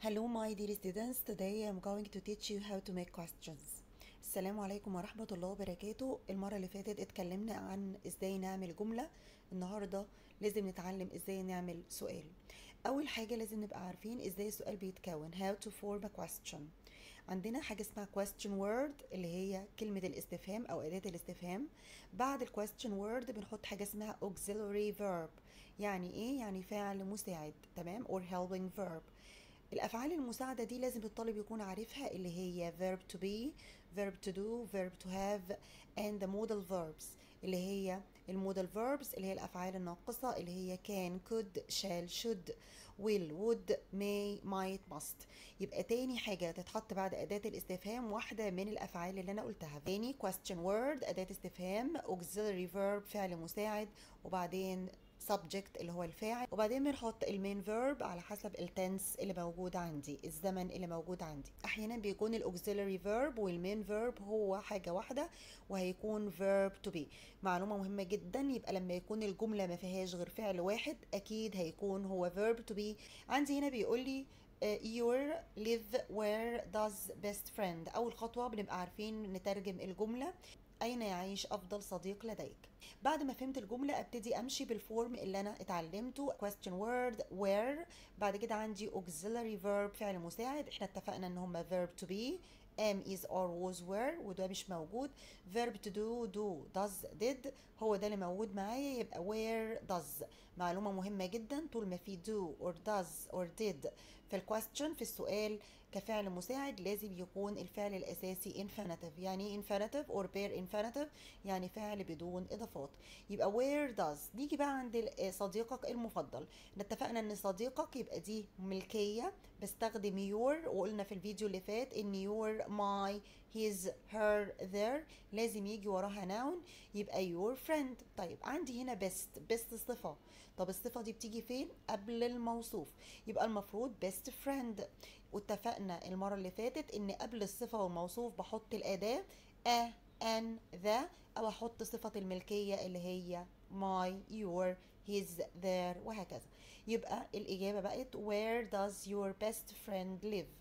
Hello my dear students today I'm going to teach you how to make questions السلام عليكم ورحمة الله وبركاته المرة اللي فاتت اتكلمنا عن ازاي نعمل جملة النهاردة لازم نتعلم ازاي نعمل سؤال أول حاجة لازم نبقى عارفين ازاي السؤال بيتكون how to form a question عندنا حاجة اسمها question word اللي هي كلمة الاستفهام أو أداة الاستفهام بعد ال question word بنحط حاجة اسمها auxiliary verb يعني ايه؟ يعني فعل مساعد تمام or helping verb الأفعال المساعدة دي لازم الطالب يكون عارفها اللي هي verb to be verb to do verb to have and the modal verbs اللي هي المودال verbs اللي هي الأفعال الناقصة اللي هي can could shall should will would may might must يبقى تاني حاجة تتحط بعد أداة الاستفهام واحدة من الأفعال اللي أنا قلتها تاني question word أداة استفهام auxiliary verb فعل مساعد وبعدين subject اللي هو الفاعل وبعدين بنحط المين فيرب على حسب التنس اللي موجود عندي الزمن اللي موجود عندي احيانا بيكون الاوكسيلري فيرب والمين فيرب هو حاجه واحده وهيكون فيرب تو بي معلومه مهمه جدا يبقى لما يكون الجمله ما فيهاش غير فعل واحد اكيد هيكون هو فيرب تو بي عندي هنا بيقول لي your live where does best friend اول خطوه بنبقى عارفين نترجم الجمله أين يعيش أفضل صديق لديك؟ بعد ما فهمت الجملة أبتدي أمشي بالفورم اللي أنا اتعلمته question word where بعد كده عندي auxiliary verb فعل مساعد احنا اتفقنا ان هما verb to be am is or was were وده مش موجود verb to do do does did هو ده اللي موجود معايا يبقى where does معلومة مهمة جدا طول ما في do or does or did في الكويستشن في السؤال كفعل مساعد لازم يكون الفعل الأساسي infinitive يعني infinitive or bare infinitive يعني فعل بدون إضافات يبقى where does نيجي بقى عند صديقك المفضل اتفقنا ان صديقك يبقى دي ملكية بستخدم your وقلنا في الفيديو اللي فات ان your my his her their لازم يجي وراها noun يبقى your friend طيب عندي هنا best best صفة طب الصفة دي بتيجي فين قبل الموصوف يبقى المفروض best friend واتفقنا المرة اللي فاتت ان قبل الصفة والموصوف بحط الأداة a an the او احط صفة الملكية اللي هي my your his their وهكذا يبقى الإجابة بقت where does your best friend live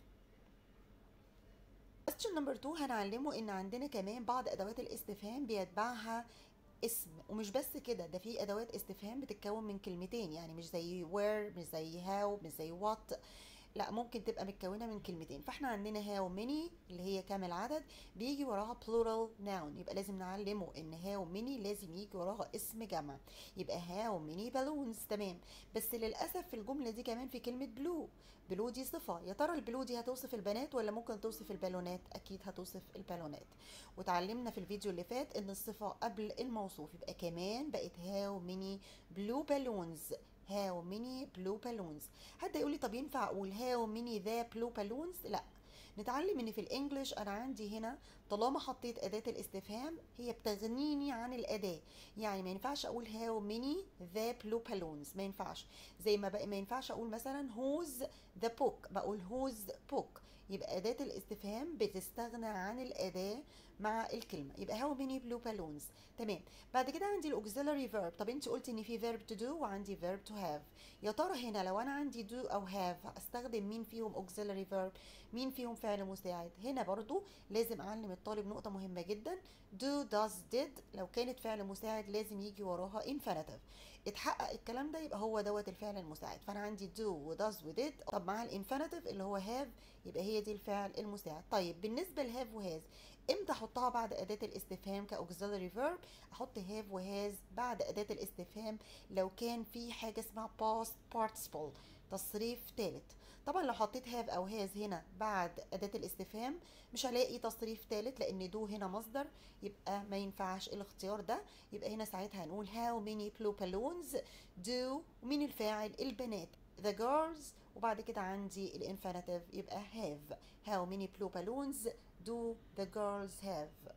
question number 2 هنعلمه ان عندنا كمان بعض ادوات الاستفهام بيتبعها اسم ومش بس كده ده في ادوات استفهام بتتكون من كلمتين يعني مش زي where مش زي how مش زي what لا ممكن تبقى متكونه من كلمتين فاحنا عندنا هاو ميني اللي هي كام العدد بيجي وراها plural noun يبقى لازم نعلمه ان هاو ميني لازم يجي وراها اسم جمع يبقى هاو ميني بالونز تمام بس للاسف في الجمله دي كمان في كلمه بلو بلو دي صفه يا ترى البلو دي هتوصف البنات ولا ممكن توصف البالونات اكيد هتوصف البالونات وتعلمنا في الفيديو اللي فات ان الصفه قبل الموصوف يبقى كمان بقت هاو ميني بلو بالونز هاو ميني بلو بالونز حد يقول لي طب ينفع اقول هاو ميني ذا بلو بالونز لا نتعلم ان في الانجليش انا عندي هنا طالما حطيت اداه الاستفهام هي بتغنيني عن الاداه يعني ما ينفعش اقول هاو ميني ذا بلو بالونز ما ينفعش زي ما بقى ما ينفعش اقول مثلا هوز ذا بوك بقول هوز بوك يبقى اداه الاستفهام بتستغنى عن الاداه مع الكلمه يبقى هاو ميني بلو بالونز تمام بعد كده عندي الاوكسيلري فيرب طب انت قلتي ان في فيرب تو دو وعندي فيرب تو هاف يا ترى هنا لو انا عندي دو او هاف استخدم مين فيهم اوكسيلري فيرب مين فيهم فعل مساعد هنا برضو لازم اعلم الطالب نقطه مهمه جدا do does did لو كانت فعل مساعد لازم يجي وراها infinitive اتحقق الكلام ده يبقى هو دوت الفعل المساعد فانا عندي do و does و did طب مع الانفينيتيف اللي هو have يبقى هي دي الفعل المساعد طيب بالنسبه لهاف وهاز امتى احطها بعد اداه الاستفهام كاوكسيلري فيرب احط هاف وهاز بعد اداه الاستفهام لو كان في حاجه اسمها past participle تصريف ثالث طبعا لو حطيت هاف او هاز هنا بعد اداه الاستفهام مش هلاقي تصريف ثالث لان دو هنا مصدر يبقى ما ينفعش الاختيار ده يبقى هنا ساعتها هنقول how many blue balloons do ومين الفاعل البنات the girls وبعد كده عندي الانفينيتيف يبقى have how many blue balloons do the girls have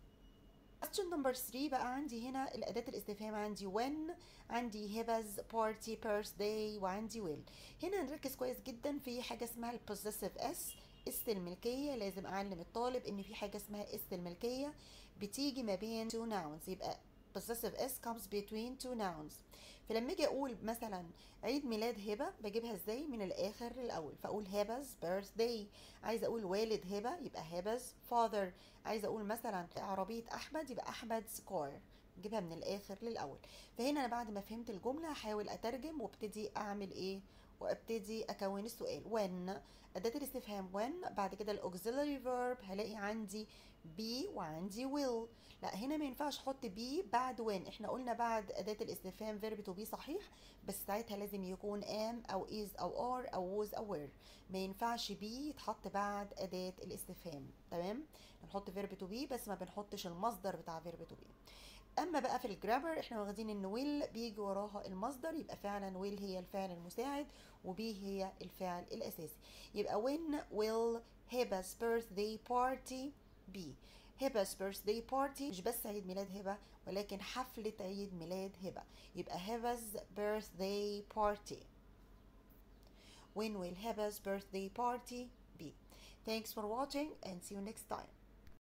question number 3 بقى عندي هنا الأداة الاستفهام عندي when عندي هبز party birthday وعندي will هنا نركز كويس جدا في حاجة اسمها البوزيسيف اس اس الملكية لازم أعلم الطالب إن في حاجة اسمها اس الملكية بتيجي ما بين two nouns يبقى possessive s comes between two nouns فلما اجي اقول مثلا عيد ميلاد هبه بجيبها ازاي من الاخر للاول فاقول هبه's birthday عايزه اقول والد هبه يبقى هبه's father عايزه اقول مثلا عربيه احمد يبقى احمد's car نجيبها من الاخر للاول فهنا انا بعد ما فهمت الجمله هحاول اترجم وابتدي اعمل ايه وابتدي اكون السؤال when اداه الاستفهام when بعد كده الاوكسيلري verb هلاقي عندي be وعندي will لا هنا ما ينفعش احط be بعد when احنا قلنا بعد اداه الاستفهام verb to be صحيح بس ساعتها لازم يكون am او is او are او was او were ما ينفعش be يتحط بعد اداه الاستفهام تمام بنحط verb to be بس ما بنحطش المصدر بتاع verb to be اما بقى في الجرامر احنا واخدين ان ويل بيجي وراها المصدر يبقى فعلا ويل هي الفعل المساعد وبي هي الفعل الاساسي يبقى when will هبه's birthday party be هبه's birthday party مش بس عيد ميلاد هبه ولكن حفله عيد ميلاد هبه يبقى هبه's birthday party when will هبه's birthday party be thanks for watching and see you next time